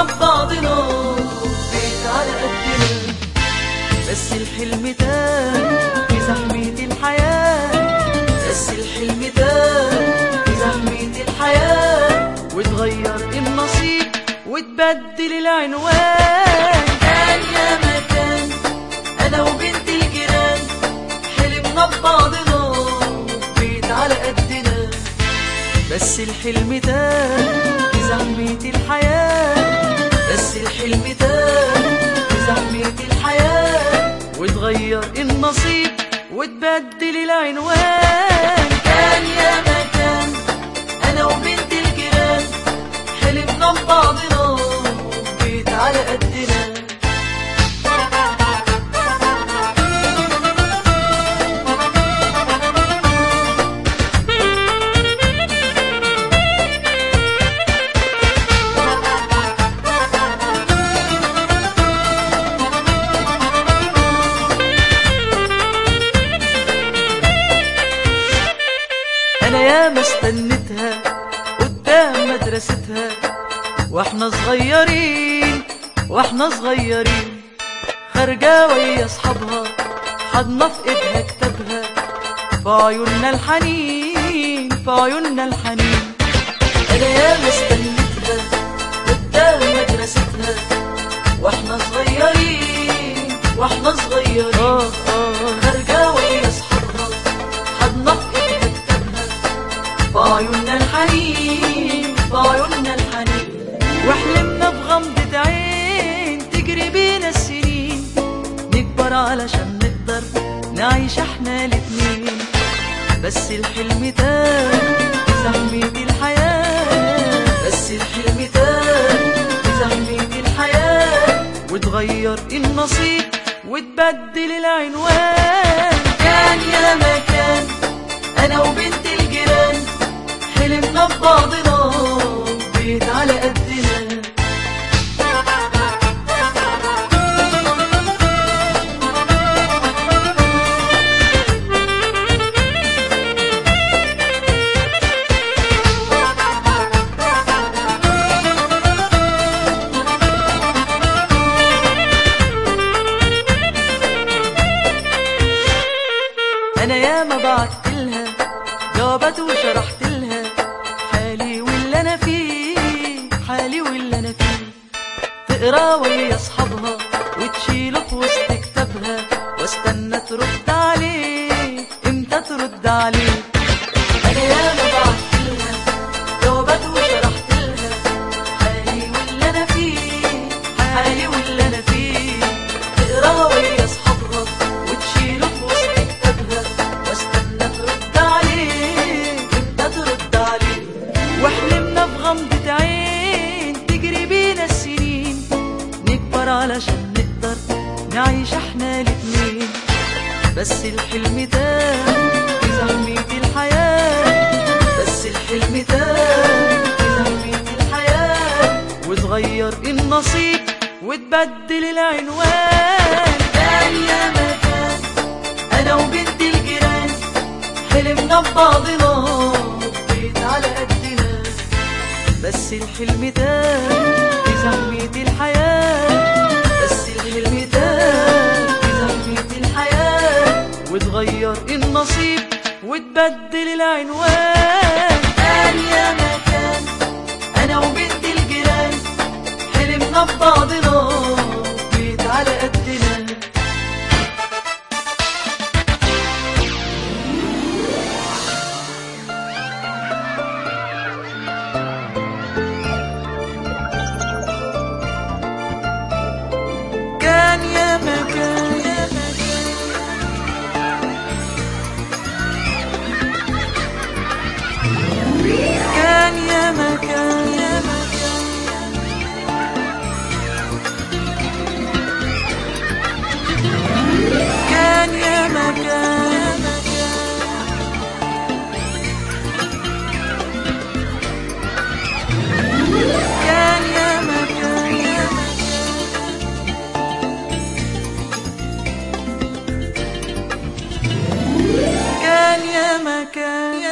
حلمنا ببعضنا بيت على قدنا بس الحلم تاه في زحمة الحياة بس الحلم تاه في زحمة الحياة وتغير النصيب وتبدل العنوان كان يا مكان أنا وبنت الجيران حلمنا ببعضنا بيت على قدنا بس الحلم تاه في زحمة الحياة بس الحلم تاه في زحمة الحياة وتغير النصيب وتبدل العنوان كان يا مكان أنا وبنت الجيران حلمنا ببعضنا بيت على قدنا انا ياما استنيتها قدام مدرستها واحنا صغيرين واحنا صغيرين خارجة ويا اصحابها حضنا في ايدها كتابها في عيوننا الحنين في عيوننا الحنين انا ياما استنيتها قدام مدرستها واحنا صغيرين واحنا صغيرين خارجة ويا اصحابها حضنا في ايدها كتابها في عيوننا الحنين في عيوننا الحنين واحلمنا بغمضة عين تجري بينا السنين نكبر علشان نقدر نعيش احنا الاتنين بس الحلم تاه في زحمة الحياة بس الحلم تاه في زحمة الحياة وتغير النصيب وتبدل العنوان كان يا مكان انا وبنت الجيران حلمنا ببعضنا بيت على قدنا انا ياما بعت لها جوابات وشرحت لها حالي واللي انا فيه حالي واللي انا فيه تقرا ويا اصحابها وتشيله في وسط كتابها واستنى ترد عليه امتى ترد عليه انا ياما بعت لها جوابات وشرحت لها حالي واللي انا فيه حالي واللي انا فيه تقرا ويا اصحابها وتشيله في وسط كتابها واستنى ترد عليه امتى ترد عليه واحلمنا بغمضة عين تجري بينا السنين نكبر علشان نقدر نعيش احنا الاتنين بس الحلم تاه في زحمة الحياة بس الحلم تاه في زحمة الحياة وتغير النصيب وتبدل العنوان كان يا مكان انا وبنت الجيران حلمنا ببعضنا بيت على قدنا بس الحلم تاه في زحمة الحياة بس الحلم تاه في زحمة الحياة وتغير النصيب وتبدل العنوان كان يا مكان أنا وبنت الجيران حلمنا ببعضنا بيت على قدنا كان يا مكان يا كان يا مكان يا مكان كان يا مكان يا مكان كان يا مكان يا مكان كان يا مكان